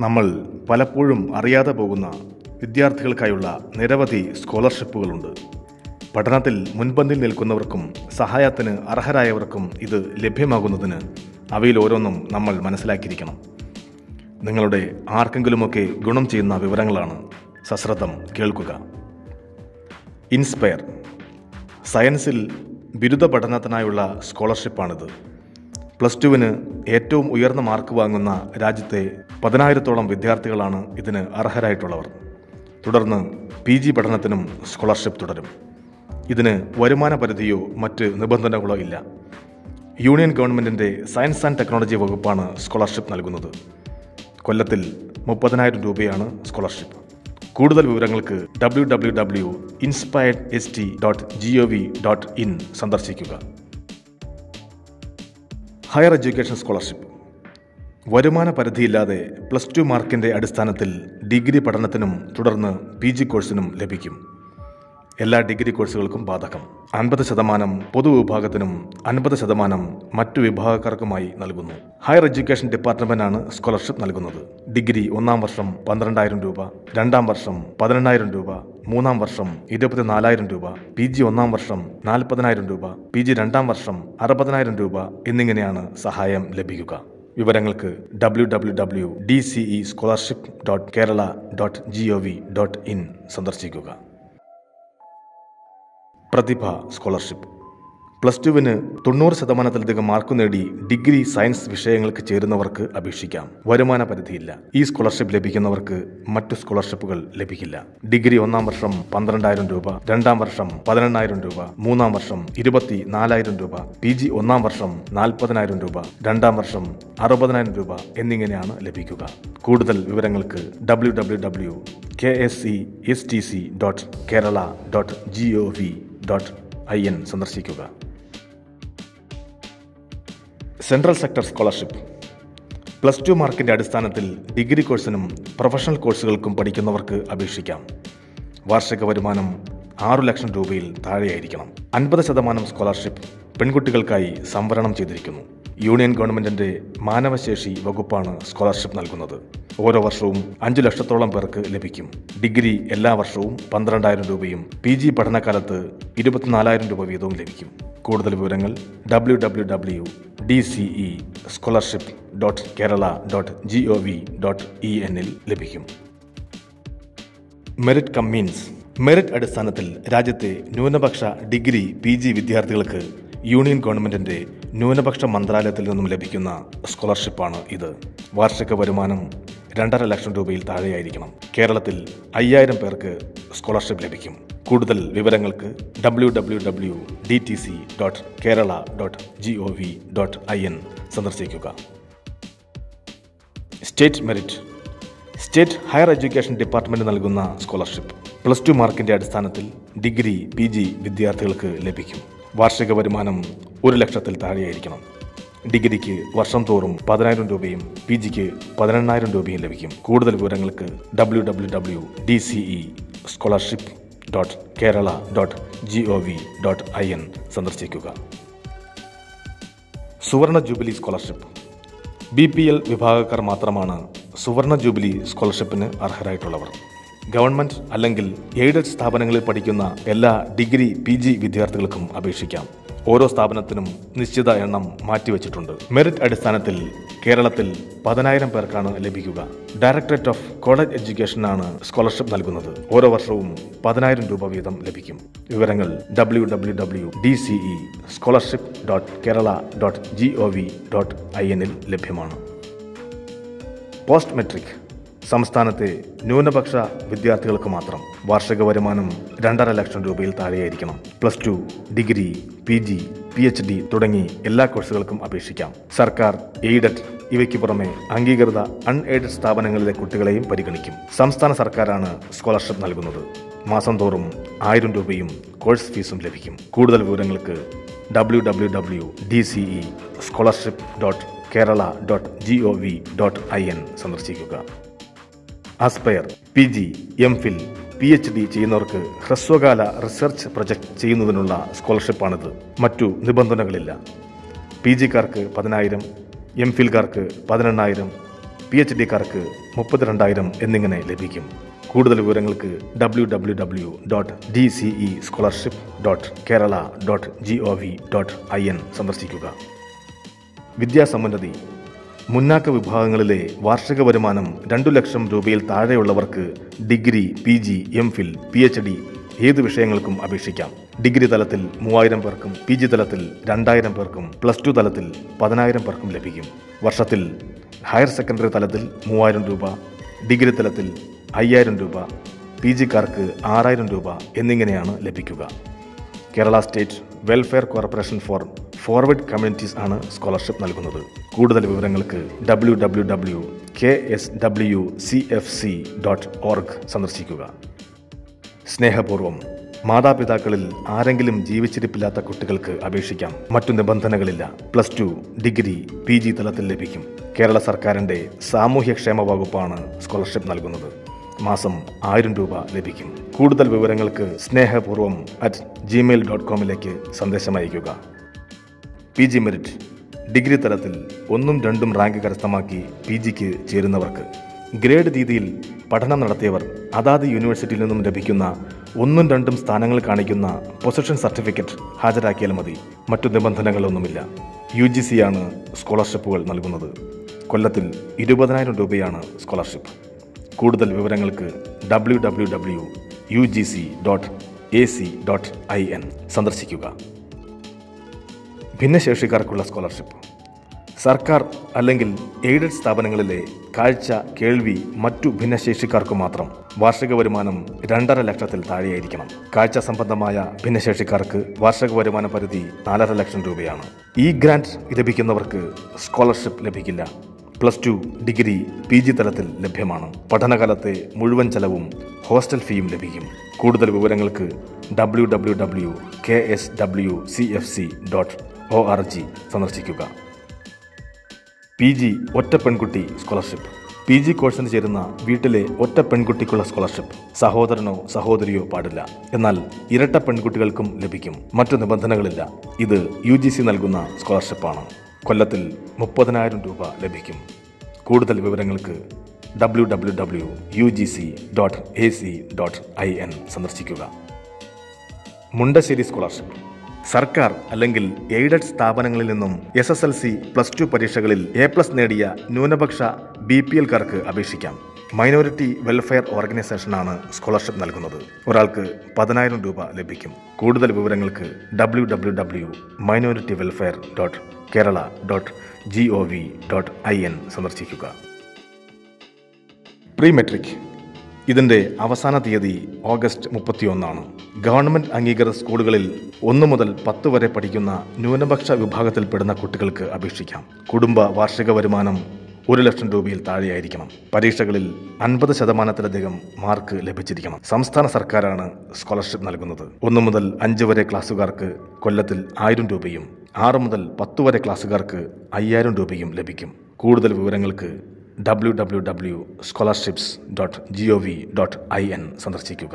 നമ്മൾ പലപ്പോഴും അറിയാതെ പോകുന്ന വിദ്യാർത്ഥികൾക്കായുള്ള നിരവധി സ്കോളർഷിപ്പുകളുണ്ട് പഠനത്തിൽ മുൻപന്തിൽ നിൽക്കുന്നവർക്കും സഹായത്തിന് അർഹരായവർക്കും ഇത് ലഭ്യമാകുന്നതിന് അവയിൽ ഓരോന്നും നമ്മൾ മനസ്സിലാക്കിയിരിക്കണം നിങ്ങളുടെ ആർക്കെങ്കിലുമൊക്കെ ഗുണം ചെയ്യുന്ന വിവരങ്ങളാണ് സശ്രദ്ധം കേൾക്കുക ഇൻസ്പയർ സയൻസിൽ ബിരുദ പഠനത്തിനായുള്ള സ്കോളർഷിപ്പാണിത് പ്ലസ് ടുവിന് ഏറ്റവും ഉയർന്ന മാർക്ക് വാങ്ങുന്ന രാജ്യത്തെ പതിനായിരത്തോളം വിദ്യാർത്ഥികളാണ് ഇതിന് അർഹരായിട്ടുള്ളവർ തുടർന്ന് പി ജി പഠനത്തിനും സ്കോളർഷിപ്പ് തുടരും ഇതിന് വരുമാന പരിധിയോ മറ്റ് നിബന്ധനകളോ ഇല്ല യൂണിയൻ ഗവൺമെൻറ്റിൻ്റെ സയൻസ് ആൻഡ് ടെക്നോളജി വകുപ്പാണ് സ്കോളർഷിപ്പ് നൽകുന്നത് കൊല്ലത്തിൽ മുപ്പതിനായിരം രൂപയാണ് സ്കോളർഷിപ്പ് കൂടുതൽ വിവരങ്ങൾക്ക് W W W inspired S T dot G O V dot in സന്ദർശിക്കുക ഹയർ എഡ്യൂക്കേഷൻ സ്കോളർഷിപ്പ് വരുമാന പരിധിയില്ലാതെ പ്ലസ് ടു മാർക്കിൻ്റെ അടിസ്ഥാനത്തിൽ ഡിഗ്രി പഠനത്തിനും തുടർന്ന് പി ജി കോഴ്സിനും ലഭിക്കും എല്ലാ ഡിഗ്രി കോഴ്സുകൾക്കും ബാധകം അൻപത് ശതമാനം പൊതുവിഭാഗത്തിനും അൻപത് ശതമാനം മറ്റു വിഭാഗക്കാർക്കുമായി നൽകുന്നു ഹയർ എഡ്യൂക്കേഷൻ ഡിപ്പാർട്ട്മെന്റാണ് സ്കോളർഷിപ്പ് നൽകുന്നത് ഡിഗ്രി ഒന്നാം വർഷം പന്ത്രണ്ടായിരം രൂപ രണ്ടാം വർഷം പതിനെണ്ണായിരം രൂപ മൂന്നാം വർഷം ഇരുപത്തിനാലായിരം രൂപ പി ജി ഒന്നാം വർഷം നാൽപ്പതിനായിരം രൂപ പി ജി രണ്ടാം വർഷം അറുപതിനായിരം രൂപ എന്നിങ്ങനെയാണ് സഹായം ലഭിക്കുക വിവരങ്ങൾക്ക് W W W D C E scholarship dot Kerala dot G O V dot in സന്ദർശിക്കുക പ്രതിഭ സ്കോളർഷിപ്പ് പ്ലസ് ടുവിന് തൊണ്ണൂറ് ശതമാനത്തിലധികം മാർക്ക് നേടി ഡിഗ്രി സയൻസ് വിഷയങ്ങൾക്ക് ചേരുന്നവർക്ക് അപേക്ഷിക്കാം വരുമാന പരിധിയില്ല ഈ സ്കോളർഷിപ്പ് ലഭിക്കുന്നവർക്ക് മറ്റു സ്കോളർഷിപ്പുകൾ ലഭിക്കില്ല ഡിഗ്രി ഒന്നാം വർഷം പന്ത്രണ്ടായിരം രൂപ രണ്ടാം വർഷം പതിനെണ്ണായിരം രൂപ മൂന്നാം വർഷം ഇരുപത്തി നാലായിരം രൂപ പി ജി ഒന്നാം വർഷം നാൽപ്പതിനായിരം രൂപ രണ്ടാം വർഷം അറുപതിനായിരം രൂപ എന്നിങ്ങനെയാണ് ലഭിക്കുക കൂടുതൽ വിവരങ്ങൾക്ക് W W W K S C S T C dot Kerala dot G O V dot I N സന്ദർശിക്കുക central sector scholarship plus two മാർക്കിൻ്റെ അടിസ്ഥാനത്തിൽ ഡിഗ്രി കോഴ്സിനും പ്രൊഫഷണൽ കോഴ്സുകൾക്കും പഠിക്കുന്നവർക്ക് അപേക്ഷിക്കാം വാർഷിക വരുമാനം ആറു ലക്ഷം രൂപയിൽ താഴെയായിരിക്കണം അൻപത് ശതമാനം സ്കോളർഷിപ്പ് പെൺകുട്ടികൾക്കായി സംവരണം ചെയ്തിരിക്കുന്നു യൂണിയൻ ഗവൺമെന്റിന്റെ മാനവശേഷി വകുപ്പാണ് സ്കോളർഷിപ്പ് നൽകുന്നത് ഓരോ വർഷവും അഞ്ചു ലക്ഷത്തോളം പേർക്ക് ലഭിക്കും ഡിഗ്രി എല്ലാ വർഷവും പന്ത്രണ്ടായിരം രൂപയും പി ജി പഠനകാലത്ത് ഇരുപത്തിനാലായിരം രൂപ വീതവും ലഭിക്കും കൂടുതൽ വിവരങ്ങൾ W W W D C E scholarship dot Kerala dot G O V dot I എന്നിൽ ലഭിക്കും മെറിറ്റ് കം മീൻസ് മെറിറ്റ് അടിസ്ഥാനത്തിൽ രാജ്യത്തെ ന്യൂനപക്ഷ ഡിഗ്രി പി ജി വിദ്യാർത്ഥികൾക്ക് യൂണിയൻ ഗവൺമെന്റിന്റെ ന്യൂനപക്ഷ മന്ത്രാലയത്തിൽ നിന്നും ലഭിക്കുന്ന സ്കോളർഷിപ്പാണ് ഇത് വാർഷിക വരുമാനം രണ്ടര ലക്ഷം രൂപയിൽ താഴെയായിരിക്കണം കേരളത്തിൽ അയ്യായിരം പേർക്ക് സ്കോളർഷിപ്പ് ലഭിക്കും കൂടുതൽ വിവരങ്ങൾക്ക് W W W D T C dot Kerala dot G O V dot I N സന്ദർശിക്കുക state merit state higher education department നൽകുന്ന സ്കോളർഷിപ്പ് പ്ലസ് ടു മാർക്കിന്റെ അടിസ്ഥാനത്തിൽ ഡിഗ്രി പി ജി വിദ്യാർത്ഥികൾക്ക് ലഭിക്കും വാർഷിക വരുമാനം ഒരു ലക്ഷത്തിൽ താഴെയായിരിക്കണം ഡിഗ്രിക്ക് വർഷം തോറും പതിനായിരം രൂപയും പി ജിക്ക് പതിനെണ്ണായിരം രൂപയും ലഭിക്കും കൂടുതൽ വിവരങ്ങൾക്ക് W W W D C E scholarship dot Kerala dot G O V dot I N സന്ദർശിക്കുക Suvarna jubilee scholarship B P L വിഭാഗക്കാർ മാത്രമാണ് സുവർണ ജൂബിലി സ്കോളർഷിപ്പിന് അർഹരായിട്ടുള്ളവർ ഗവൺമെന്റ് അല്ലെങ്കിൽ എയ്ഡഡ് സ്ഥാപനങ്ങളിൽ പഠിക്കുന്ന എല്ലാ ഡിഗ്രി പി ജി വിദ്യാർത്ഥികൾക്കും അപേക്ഷിക്കാം ഓരോ സ്ഥാപനത്തിനും നിശ്ചിത എണ്ണം മാറ്റിവെച്ചിട്ടുണ്ട് മെറിറ്റ് അടിസ്ഥാനത്തിൽ കേരളത്തിൽ പതിനായിരം പേർക്കാണ് ലഭിക്കുക ഡയറക്ടറേറ്റ് ഓഫ് കോളേജ് എഡ്യൂക്കേഷനാണ് സ്കോളർഷിപ്പ് നൽകുന്നത് ഓരോ വർഷവും പതിനായിരം രൂപ വീതം ലഭിക്കും വിവരങ്ങൾ W W W D C E scholarship dot Kerala dot G O V dot I എന്നിൽ ലഭ്യമാണ് പോസ്റ്റ് മെട്രിക് സംസ്ഥാനത്തെ ന്യൂനപക്ഷ വിദ്യാർത്ഥികൾക്ക് മാത്രം വാർഷിക വരുമാനം രണ്ടര ലക്ഷം രൂപയിൽ താഴെയായിരിക്കണം plus two degree P G P H D തുടങ്ങി എല്ലാ കോഴ്സുകൾക്കും അപേക്ഷിക്കാം സർക്കാർ എയ്ഡഡ് ഇവയ്ക്ക് പുറമെ അംഗീകൃത അൺഎയ്ഡഡ് സ്ഥാപനങ്ങളിലെ കുട്ടികളെയും പരിഗണിക്കും സംസ്ഥാന സർക്കാരാണ് സ്കോളർഷിപ്പ് നൽകുന്നത് മാസം തോറും ആയിരം രൂപയും കോഴ്സ് ഫീസും ലഭിക്കും കൂടുതൽ വിവരങ്ങൾക്ക് W W W D C E scholarship dot Kerala dot G O V dot I N സന്ദർശിക്കുക aspire P G M phil P H D ചെയ്യുന്നവർക്ക് ഹ്രസ്വകാല റിസർച്ച് പ്രൊജക്ട് ചെയ്യുന്നതിനുള്ള സ്കോളർഷിപ്പാണിത് മറ്റു നിബന്ധനകളില്ല പി ജിക്കാർക്ക് പതിനായിരം എം ഫിൽക്കാർക്ക് പതിനെണ്ണായിരം പി എച്ച് ഡിക്കാർക്ക് മുപ്പത്തിരണ്ടായിരം എന്നിങ്ങനെ ലഭിക്കും കൂടുതൽ വിവരങ്ങൾക്ക് W W W dot D C E scholarship dot Kerala dot G O V dot I N സന്ദർശിക്കുക വിദ്യാസമ്പന്നതി മുന്നാക്ക വിഭാഗങ്ങളിലെ വാർഷിക വരുമാനം രണ്ടു ലക്ഷം രൂപയിൽ താഴെയുള്ളവർക്ക് degree P G M phil P H D ഏത് വിഷയങ്ങൾക്കും അപേക്ഷിക്കാം ഡിഗ്രി തലത്തിൽ മൂവായിരം പേർക്കും പി ജി തലത്തിൽ രണ്ടായിരം പേർക്കും പ്ലസ് ടു തലത്തിൽ പതിനായിരം പേർക്കും ലഭിക്കും വർഷത്തിൽ ഹയർ സെക്കൻഡറി തലത്തിൽ മൂവായിരം രൂപ ഡിഗ്രി തലത്തിൽ അയ്യായിരം രൂപ പി ജിക്കാർക്ക് ആറായിരം രൂപ എന്നിങ്ങനെയാണ് ലഭിക്കുക Kerala state welfare corporation for forward communities ആണ് സ്കോളർഷിപ്പ് നൽകുന്നത് കൂടുതൽ വിവരങ്ങൾക്ക് W W W K S W C F C dot org സന്ദർശിക്കുക സ്നേഹപൂർവ്വം മാതാപിതാക്കളിൽ ആരെങ്കിലും ജീവിച്ചിരിപ്പില്ലാത്ത കുട്ടികൾക്ക് അപേക്ഷിക്കാം മറ്റു നിബന്ധനകളില്ല plus two degree P G തലത്തിൽ ലഭിക്കും കേരള സർക്കാരിൻ്റെ സാമൂഹ്യക്ഷേമ വകുപ്പാണ് സ്കോളർഷിപ്പ് നൽകുന്നത് മാസം ആയിരം രൂപ ലഭിക്കും കൂടുതൽ വിവരങ്ങൾക്ക് സ്നേഹപൂർവ്വം അറ്റ് ജിമെയിൽ ഡോട്ട് കോമിലേക്ക് സന്ദേശം അയയ്ക്കുക പി ജി മെറിറ്റ് ഡിഗ്രി തലത്തിൽ ഒന്നും രണ്ടും റാങ്ക് കരസ്ഥമാക്കി പി ജിക്ക് ചേരുന്നവർക്ക് ഗ്രേഡ് രീതിയിൽ പഠനം നടത്തിയവർ അതാത് യൂണിവേഴ്സിറ്റിയിൽ നിന്നും ലഭിക്കുന്ന ഒന്നും രണ്ടും സ്ഥാനങ്ങൾ കാണിക്കുന്ന പൊസിഷൻ സർട്ടിഫിക്കറ്റ് ഹാജരാക്കിയാൽ മതി മറ്റു നിബന്ധനകളൊന്നുമില്ല യു ജി സി ആണ് സ്കോളർഷിപ്പുകൾ നൽകുന്നത് കൊല്ലത്തിൽ ഇരുപതിനായിരം രൂപയാണ് സ്കോളർഷിപ്പ് കൂടുതൽ വിവരങ്ങൾക്ക് W W W U G C dot A C dot I N സന്ദർശിക്കുക ഭിന്നശേഷിക്കാർക്കുള്ള സ്കോളർഷിപ്പ് സർക്കാർ അല്ലെങ്കിൽ എയ്ഡഡ് സ്ഥാപനങ്ങളിലെ കാഴ്ച കേൾവി മറ്റു ഭിന്നശേഷിക്കാർക്ക് മാത്രം വാർഷിക വരുമാനം രണ്ടര ലക്ഷത്തിൽ താഴെയായിരിക്കണം കാഴ്ച സംബന്ധമായ ഭിന്നശേഷിക്കാർക്ക് വാർഷിക വരുമാന പരിധി നാലര ലക്ഷം രൂപയാണ് ഈ ഗ്രാന്റ് ലഭിക്കുന്നവർക്ക് സ്കോളർഷിപ്പ് ലഭിക്കില്ല plus two degree P G തലത്തിൽ ലഭ്യമാണ് പഠനകാലത്തെ മുഴുവൻ ചെലവും ഹോസ്റ്റൽ ഫീയും ലഭിക്കും കൂടുതൽ വിവരങ്ങൾക്ക് W W W K S W C F C dot O R G സന്ദർശിക്കുക പി ജി ഒറ്റ പെൺകുട്ടി സ്കോളർഷിപ്പ് പി ജി കോഴ്സിന് ചേരുന്ന വീട്ടിലെ ഒറ്റ പെൺകുട്ടിക്കുള്ള സ്കോളർഷിപ്പ് സഹോദരനോ സഹോദരിയോ പാടില്ല എന്നാൽ ഇരട്ട പെൺകുട്ടികൾക്കും ലഭിക്കും മറ്റു നിബന്ധനകളില്ല ഇത് യു ജി സി നൽകുന്ന സ്കോളർഷിപ്പാണ് കൊല്ലത്തിൽ മുപ്പതിനായിരം രൂപ ലഭിക്കും കൂടുതൽ വിവരങ്ങൾക്ക് W W W U G C dot A C dot I N സന്ദർശിക്കുക മുണ്ടശ്ശേരി സ്കോളർഷിപ്പ് സർക്കാർ അല്ലെങ്കിൽ എയ്ഡഡ് സ്ഥാപനങ്ങളിൽ നിന്നും S S L C plus two പരീക്ഷകളിൽ എ പ്ലസ് നേടിയ ന്യൂനപക്ഷ ബി പി എൽക്കാർക്ക് അപേക്ഷിക്കാം മൈനോറിറ്റി വെൽഫെയർ ഓർഗനൈസേഷനാണ് സ്കോളർഷിപ്പ് നൽകുന്നത് ഒരാൾക്ക് പതിനായിരം രൂപ ലഭിക്കും കൂടുതൽ വിവരങ്ങൾക്ക് W W W minority welfare dot Kerala dot G O V dot I N സന്ദർശിക്കുക പ്രീ മെട്രിക് ഇതിന്റെ അവസാന തീയതി ഓഗസ്റ്റ് മുപ്പത്തിയൊന്നാണ് ഗവൺമെന്റ് അംഗീകൃത സ്കൂളുകളിൽ ഒന്നു മുതൽ പത്ത് വരെ പഠിക്കുന്ന ന്യൂനപക്ഷ വിഭാഗത്തിൽപ്പെടുന്ന കുട്ടികൾക്ക് അപേക്ഷിക്കാം കുടുംബ വാർഷിക വരുമാനം ഒരു ലക്ഷം രൂപയിൽ താഴെയായിരിക്കണം പരീക്ഷകളിൽ അൻപത് ശതമാനത്തിലധികം മാർക്ക് ലഭിച്ചിരിക്കണം സംസ്ഥാന സർക്കാരാണ് സ്കോളർഷിപ്പ് നൽകുന്നത് ഒന്നു മുതൽ അഞ്ച് വരെ ക്ലാസ്സുകാർക്ക് കൊല്ലത്തിൽ ആയിരം രൂപയും ആറ് മുതൽ പത്ത് വരെ ക്ലാസ്സുകാർക്ക് അയ്യായിരം രൂപയും ലഭിക്കും കൂടുതൽ വിവരങ്ങൾക്ക് W W W scholarships dot G O V dot I N സന്ദർശിക്കുക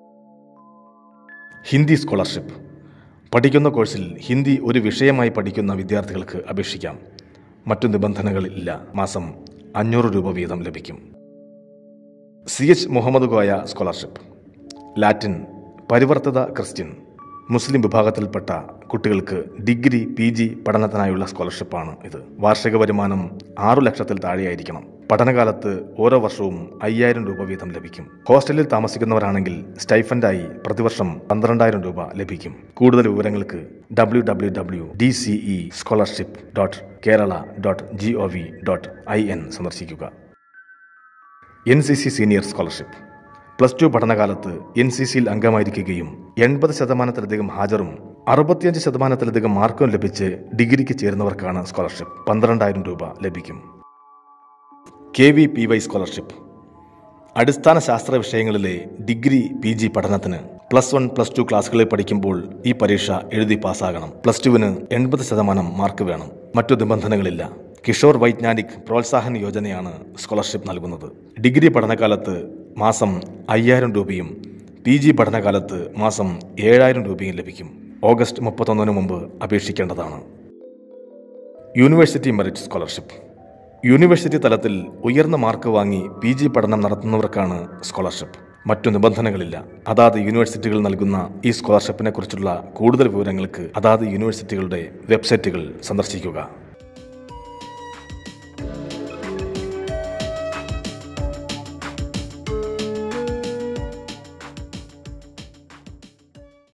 ഹിന്ദി സ്കോളർഷിപ്പ് പഠിക്കുന്ന കോഴ്സിൽ ഹിന്ദി ഒരു വിഷയമായി പഠിക്കുന്ന വിദ്യാർത്ഥികൾക്ക് അപേക്ഷിക്കാം മറ്റു നിബന്ധനകളില്ല മാസം അഞ്ഞൂറ് രൂപ വീതം ലഭിക്കും C H Muhammad Koya scholarship Latin പരിവർത്തിത ക്രിസ്ത്യൻ മുസ്ലിം വിഭാഗത്തിൽപ്പെട്ട കുട്ടികൾക്ക് ഡിഗ്രി പി ജി പഠനത്തിനായുള്ള സ്കോളർഷിപ്പാണ് ഇത് വാർഷിക വരുമാനം ആറു ലക്ഷത്തിൽ താഴെയായിരിക്കണം പഠനകാലത്ത് ഓരോ വർഷവും അയ്യായിരം രൂപ വീതം ലഭിക്കും ഹോസ്റ്റലിൽ താമസിക്കുന്നവരാണെങ്കിൽ സ്റ്റൈഫൻഡായി പ്രതിവർഷം പന്ത്രണ്ടായിരം രൂപ ലഭിക്കും കൂടുതൽ വിവരങ്ങൾക്ക് W W W D C E scholarship dot Kerala dot G O V dot I N സന്ദർശിക്കുക N C C senior scholarship plus two പഠനകാലത്ത് എൻ സി സിയിൽ അംഗമായിരിക്കുകയും എൺപത് ശതമാനത്തിലധികം ഹാജറും അറുപത്തിയഞ്ച് ശതമാനത്തിലധികം മാർക്കും ലഭിച്ച് ഡിഗ്രിക്ക് ചേരുന്നവർക്കാണ് സ്കോളർഷിപ്പ് പന്ത്രണ്ടായിരം രൂപ ലഭിക്കും K V P Y scholarship അടിസ്ഥാന ശാസ്ത്ര വിഷയങ്ങളിലെ ഡിഗ്രി പി ജി പഠനത്തിന് പ്ലസ് വൺ പ്ലസ് ടു ക്ലാസ്സുകളിൽ പഠിക്കുമ്പോൾ ഈ പരീക്ഷ എഴുതി പാസ്സാകണം പ്ലസ് ടുവിന് എൺപത് ശതമാനം മാർക്ക് വേണം മറ്റു നിബന്ധനകളില്ല കിഷോർ വൈജ്ഞാനിക് പ്രോത്സാഹന യോജനയാണ് സ്കോളർഷിപ്പ് നൽകുന്നത് ഡിഗ്രി പഠനകാലത്ത് മാസം അയ്യായിരം രൂപയും പി ജി പഠനകാലത്ത് മാസം ഏഴായിരം രൂപയും ലഭിക്കും ഓഗസ്റ്റ് മുപ്പത്തൊന്നിന് മുമ്പ് അപേക്ഷിക്കേണ്ടതാണ് യൂണിവേഴ്സിറ്റി മെറിറ്റ് സ്കോളർഷിപ്പ് യൂണിവേഴ്സിറ്റി തലത്തിൽ ഉയർന്ന മാർക്ക് വാങ്ങി പി ജി പഠനം നടത്തുന്നവർക്കാണ് സ്കോളർഷിപ്പ് മറ്റു നിബന്ധനകളില്ല അതാത് യൂണിവേഴ്സിറ്റികൾ നൽകുന്ന ഈ സ്കോളർഷിപ്പിനെ കുറിച്ചുള്ള കൂടുതൽ വിവരങ്ങൾക്ക് അതാത് യൂണിവേഴ്സിറ്റികളുടെ വെബ്സൈറ്റുകൾ സന്ദർശിക്കുക